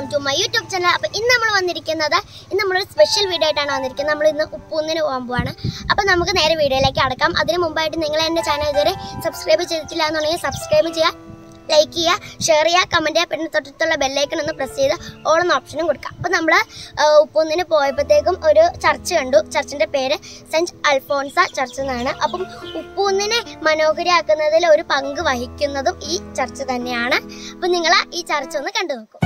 To my YouTube channel അപ്പോൾ ഇന്ന് നമ്മൾ വന്നിരിക്കുന്നത് ഇന്ന് നമ്മളൊരു സ്പെഷ്യൽ വീഡിയോ ആയിട്ടാണ് വന്നിരിക്കുന്നത് നമ്മൾ ഇന്ന് ഉപ്പൂന്നിന് പോകാൻ പോവാണ് അപ്പോൾ നമുക്ക് നേരെ വീഡിയോയിലേക്ക് അടക്കാം അതിന് മുമ്പായിട്ട് നിങ്ങൾ എൻ്റെ ചാനൽ ഇതുവരെ സബ്സ്ക്രൈബ് ചെയ്തിട്ടില്ല എന്നുണ്ടെങ്കിൽ സബ്സ്ക്രൈബ് ചെയ്യുക ലൈക്ക് ചെയ്യുക ഷെയർ ചെയ്യുക കമൻറ്റ് ചെയ്യുക പിന്നെ തൊട്ടടുത്തുള്ള ബെല്ലൈക്കൺ ഒന്ന് പ്രസ് ചെയ്ത് ഓൾ എന്ന ഓപ്ഷനും കൊടുക്കുക അപ്പോൾ നമ്മൾ ഉപ്പൂന്നിന് പോയപ്പോഴത്തേക്കും ഒരു ചർച്ച് കണ്ടു ചർച്ചിൻ്റെ പേര് സെൻറ്റ് അൽഫോൺസ ചർച്ച് എന്നാണ് അപ്പം ഉപ്പൂന്നിനെ മനോഹരമാക്കുന്നതിൽ ഒരു പങ്ക് വഹിക്കുന്നതും ഈ ചർച്ച് തന്നെയാണ് അപ്പം നിങ്ങൾ ഈ ചർച്ച് ഒന്ന് കണ്ടു നോക്കൂ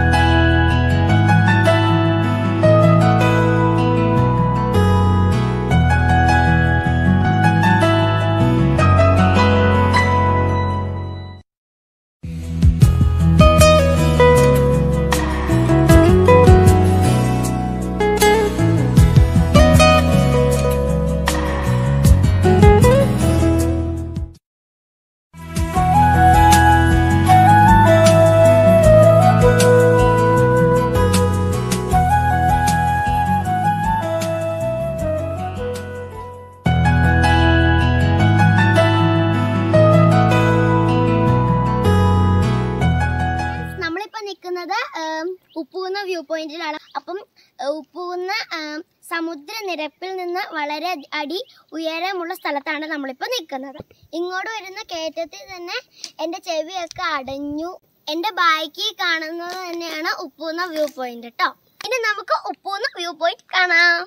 നമ്മളിപ്പോ നിൽക്കുന്നത് ഉപ്പൂന്ന വ്യൂ പോയിന്റിലാണ് അപ്പം ഏഹ്, ഉപ്പൂന്ന ഏഹ്, സമുദ്രനിരപ്പിൽ നിന്ന് വളരെ അടി ഉയരമുള്ള സ്ഥലത്താണ് നമ്മളിപ്പോ നിൽക്കുന്നത് ഇങ്ങോട്ട് വരുന്ന കയറ്റത്തിൽ തന്നെ എൻ്റെ ചെവിയൊക്കെ അടഞ്ഞു എൻ്റെ ബാക്കി കാണുന്നത് തന്നെയാണ് ഉപ്പൂന്ന വ്യൂ പോയിന്റ് കേട്ടോ ഇനി നമുക്ക് ഉപ്പൂന്ന വ്യൂ പോയിന്റ് കാണാം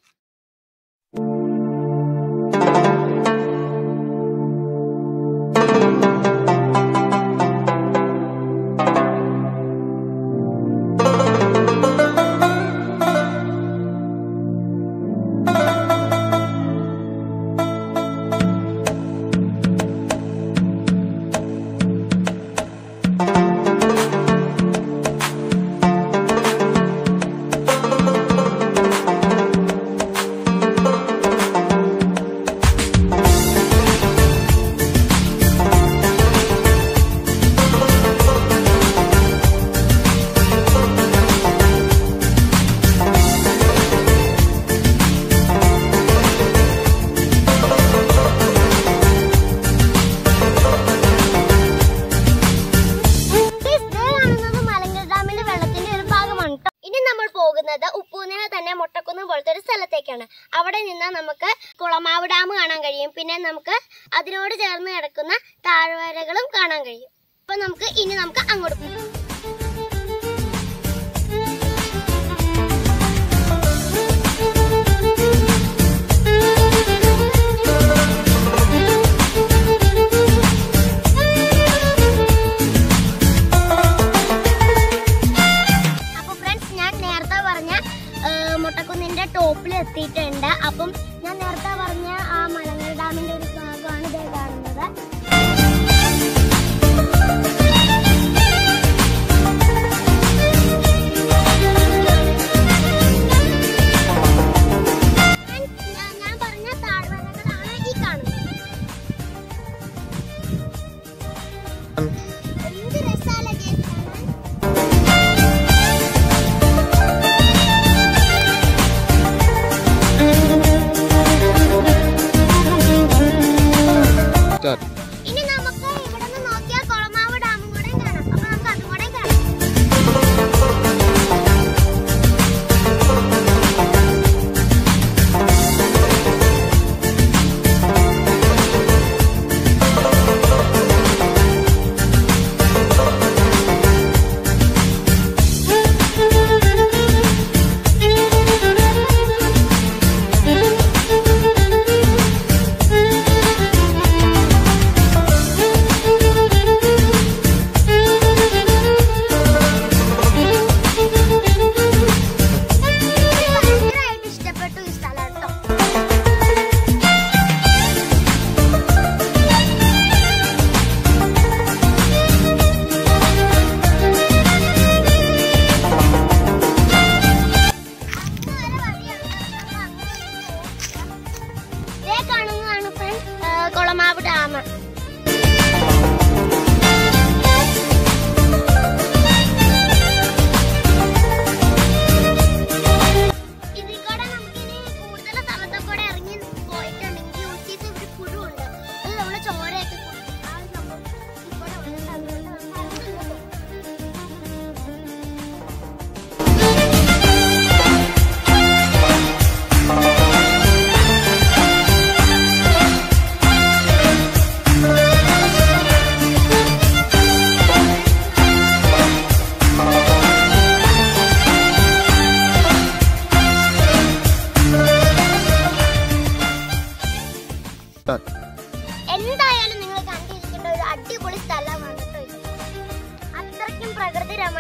Guys, ദേ കാണുന്നത് മലങ്കര ഡാമിന്റെ വെള്ളത്തിന്റെ ഒരു ഭാഗമാണ് ട്ടോ. ഇനി നമ്മൾ പോകുന്നത് ഉപ്പൂന്നിനെ തന്നെ മുട്ടക്കുന്ന് പോലത്തെ ഒരു സ്ഥലത്തേക്കാണ് അവിടെ നിന്ന് നമുക്ക് കുളമാവ് ഡാം കാണാൻ കഴിയും പിന്നെ നമുക്ക് അതിനോട് ചേർന്ന് കിടക്കുന്ന താഴ്വരകളും കാണാൻ കഴിയും അപ്പൊ നമുക്ക് ഇനി നമുക്ക് അങ്ങോട്ട് പോകാം അപ്പൊ ഫ്രണ്ട്സ് ഞാൻ നേരത്തെ പറഞ്ഞ ആ, മുട്ടക്കുന്നിന്റെ ടോപ്പിൽ എത്തിയിട്ടുണ്ട് അപ്പം ഞാൻ നേരത്തെ പറഞ്ഞ ആ മലങ്ങൽ ഡാമിന്റെ ഒരു ഭാഗമാണ് ഇതേ കാണുന്നത് Friends, ഞാൻ- ഞാൻ പറഞ്ഞ താഴ്വരകളാണ് ഈ കാണുന്നത് എന്ത് രസാലേ guys കാണാൻ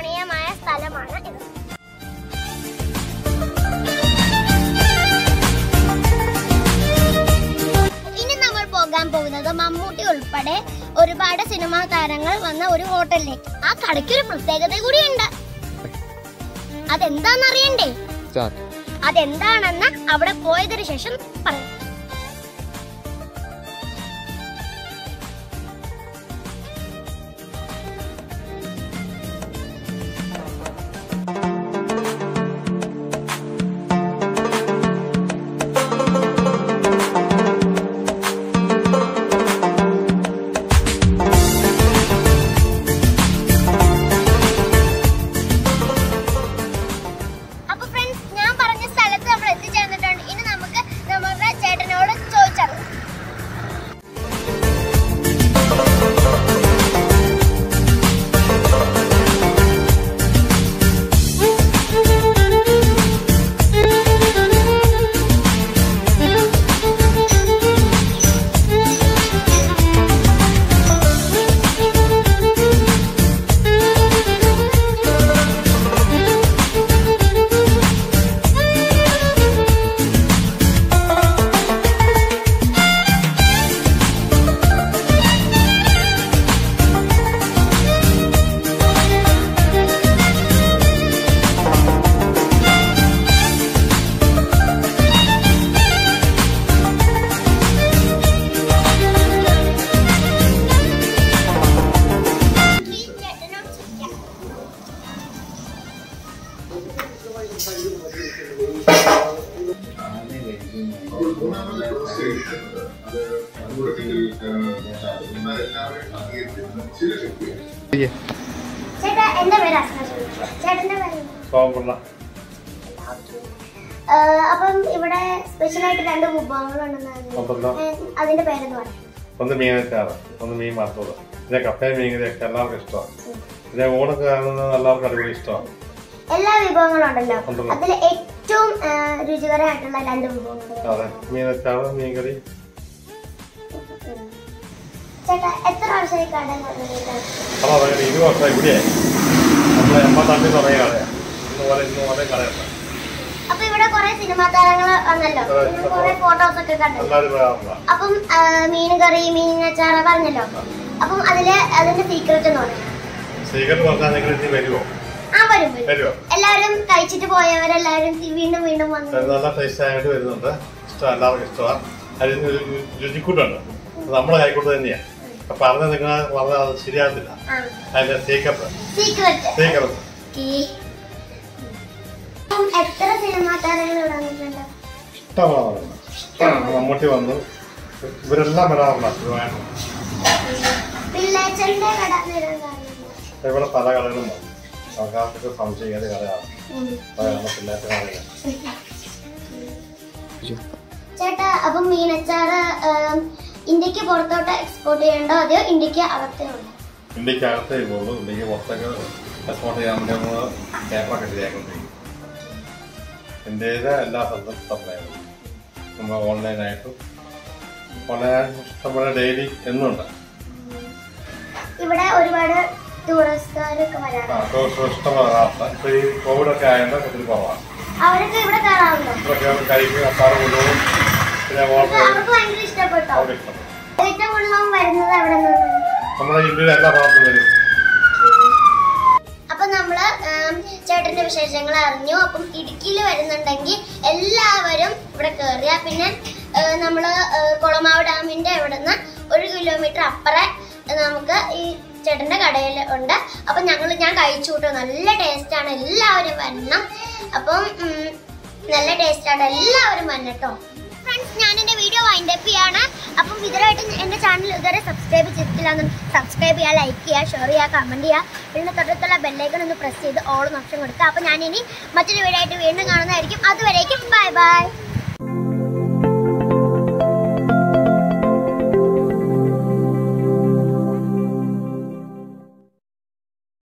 രമണീയമായ സ്ഥലമാണ് ഇത് ഇനി നമ്മൾ പോകാൻ പോകുന്നത് മമ്മൂട്ടി ഉൾപ്പെടെ ഒരുപാട് സിനിമാ താരങ്ങൾ വന്ന ഒരു ഹോട്ടലിലേക്ക് ആ കടയ്ക്ക് ഒരു പ്രത്യേകത കൂടിയുണ്ട് അതെന്താന്ന് അറിയണ്ടേ അതെന്താണെന്ന് അവിടെ പോയതിനു ശേഷം പറയാം അപ്പൊ ഫ്രണ്ട്സ് ഞാൻ പറഞ്ഞ സ്ഥലത്ത് നമ്മൾ എത്തിച്ചേർന്നിട്ടുണ്ട് ഇനി നമുക്ക് നമ്മുടെ ചേട്ടനോട് ചോദിച്ചറിയാം ഈ ചേട്ടനോട് ചോദിക്കാം ചേട്ടാ എന്റെ പേര് അസ്ന ചേട്ടന്റെ പേര് സോമപിള്ള ഏഹ് അപ്പം ഇവിടെ സ്പെഷ്യൽ ആയിട്ട് രണ്ട് വിഭവങ്ങളുണ്ടെന്ന് ഉണ്ടല്ലോ. അതിന്റെ പേരെന്ന് പറയാം ഒന്ന് മീനച്ചാറ് ഒന്ന് മീൻ വറുത്തത് പിന്നെ കപ്പയും മീൻകറിയൊക്കെ എല്ലാവർക്കും ഇഷ്ടമാണ് പിന്നെ ഊണൊക്കെ കാണുന്നത് എല്ലാവർക്കും അടിപൊളി ഇഷ്ടമാണ് എല്ലാ വിഭവങ്ങളും ഉണ്ടല്ലോ ഉണ്ടല്ലോ. അതിൽ ഏറ്റവും ഏഹ്, രുചികരമായിട്ടുള്ള രണ്ട് വിഭവങ്ങൾ അതെ മീനച്ചാറ് മീൻകറി ഉം. ചേട്ടാ എത്ര വർഷമായി കട തുടങ്ങിയിട്ട് അപ്പോൾ അതൊക്കെ ഇരുപത് വർഷം ഇവിടെയായി നമ്മൾ എൺപത്തഞ്ചിൽ തുടങ്ങിയ കടയാണ് ഇന്ന് പോലെ ഇന്ന് പോലെ കടയുണ്ട് അപ്പൊ ഇവിടെ കുറെ സിനിമാ താരങ്ങൾ വന്നല്ലോ അതെ. നിങ്ങൾ കുറെ ഫോട്ടോസ് ഒക്കെ കണ്ടല്ലോ എല്ലാവരും വരാറില്ല അപ്പം ഏഹ്, മീൻ കറി മീൻ അച്ചാറ് പറഞ്ഞല്ലോ അപ്പം അതില് അതിന്റെ സീക്രട്ട് എന്ന് പറയും സ്വീകരണം പറഞ്ഞാൽ നിങ്ങൾ ഇനി വരുമോ ആ വരും വരും വരുമോ എല്ലാവരും കഴിച്ചിട്ട് പോയവരെല്ലാവരും വീണ്ടും വീണ്ടും വന്നു അത് നല്ല ടേസ്റ്റ് ആയിട്ട് വരുന്നുണ്ട് ഇഷ്ടം എല്ലാവർക്കും ഇഷ്ടമാണ് അതിന് ഒരു രുചിക്കൂട്ടുണ്ട് അത് നമ്മുടെ കൈക്കൂട്ട് തന്നെയാണ് അപ്പം പറഞ്ഞാൽ നിങ്ങൾ പറഞ്ഞാൽ അത് ശരിയാകത്തില്ല അതിന്റെ സീക്രട്ട് സീക്രട്ട് സീക്രട്ട് എത്ര സിനിമാ താരങ്ങൾ ഇവിടെ വന്നിട്ടുണ്ട് ഇഷ്ടമാണ് മമ്മൂട്ടി വന്നു ഇവരെല്ലാം വരാറുണ്ട് ഇതുമായിട്ട് പിള്ളേച്ചന്റെ കട വരാൻ കാരണം ഇവിടെ പല കടകളും വന്നു ആൾക്കാർക്ക് സംശയം ഏത് കടയാണ് ഉം. അതാണ് പിള്ളേർക്ക് കടകൾ ചേട്ടാ അപ്പം മീനച്ചാറ് ഏം, ഇന്ത്യക്ക് പുറത്തോട്ട് എക്സ്പോർട്ട് ചെയ്യണ്ടോ അതെയോ ഇന്ത്യക്ക് അകത്തേ ഉണ്ടോ ഇന്ത്യക്ക് അകത്തേ പോകുള്ളൂ ഇന്ത്യക്ക് പുറത്തേക്ക് എക്സ്പോർട്ട് ചെയ്യാൻ വേണ്ടി നമ്മൾ പേപ്പറൊക്കെ ശരിയാക്കൊണ്ടിരിക്കും ഇന്ത്യയിലെ എല്ലാ സ്ഥലത്തും സപ്ലൈ ചെയ്യും നമ്മൾ ഓൺലൈനായിട്ടും ഓൺലൈനായിട്ട് ഇഷ്ടംപോലെ ഡെയിലി എന്നുണ്ട് ഇവിടെ ഒരുപാട് ടൂറിസ്റ്റുകാരൊക്കെ വരാറുണ്ട് ആ ടൂറിസ്റ്റ് ഇഷ്ടംപോലെ വരാറുണ്ട് ഇപ്പോൾ ഈ കോവിഡൊക്കെ ആയതുകൊണ്ട് ഒത്തിരി കുറവാണ് അവരൊക്കെ ഇവിടെ കയറാറുണ്ടോ ഇതൊക്കെ കഴിക്കും അപ്പാറ് കൊണ്ടുപോകും പിന്നെ ഇത് ഓർഡർ അവർക്ക് ഭയങ്കര ഇഷ്ടപ്പെട്ടോ അവിടെ ഇഷ്ടം ഏറ്റവും കൂടുതൽ വരുന്നത് എവിടെ നിന്നാണ് നമ്മുടെ ഇന്ത്യയിലെ എല്ലാ ഭാഗത്തും വരും അപ്പൊ നമ്മള് ഉം, ചേട്ടന്റെ വിശേഷങ്ങൾ അറിഞ്ഞു അപ്പം ഇടുക്കിയിൽ വരുന്നുണ്ടെങ്കിൽ എല്ലാവരും ഇവിടെ കയറിയ പിന്നെ ഏഹ്, നമ്മള് ഏഹ്, കുളമാവ് ഡാമിന്റെ അവിടുന്ന് ഒരു കിലോമീറ്റർ അപ്പുറം നമുക്ക് ഈ ചേട്ടന്റെ കടയിൽ ഉണ്ട് അപ്പൊ ഞങ്ങൾ ഞാൻ കഴിച്ചു കൂട്ടോ നല്ല ടേസ്റ്റ് ആണ് എല്ലാവരും വരണം അപ്പം ഉം, നല്ല ടേസ്റ്റ് ആണ് എല്ലാവരും വന്നട്ടോ ഫ്രണ്ട്സ് ഞാൻ എന്റെ വീഡിയോ വൈൻഡ് അപ്പ് ചെയ്യാണ് അപ്പം ഇതുവരെയായിട്ട് എന്റെ ചാനൽ ഇതുവരെ സബ്സ്ക്രൈബ് ചെയ്തിട്ടില്ല സബ്സ്ക്രൈബ് ചെയ്യുക ലൈക്ക് ചെയ്യുക ഷെയർ ചെയ്യുക കമന്റ് ചെയ്യുക പിന്നെ തൊട്ടടുത്തുള്ള ബെല്ലൈക്കൺ ഒന്ന് പ്രസ് ചെയ്ത് ഓൾ ഓപ്ഷൻ കൊടുക്കുക അപ്പം ഞാൻ ഇനി മറ്റൊരു വീഡിയോ ആയിട്ട് വീണ്ടും കാണുന്നതായിരിക്കും അതുവരേക്കും ബൈ ബൈ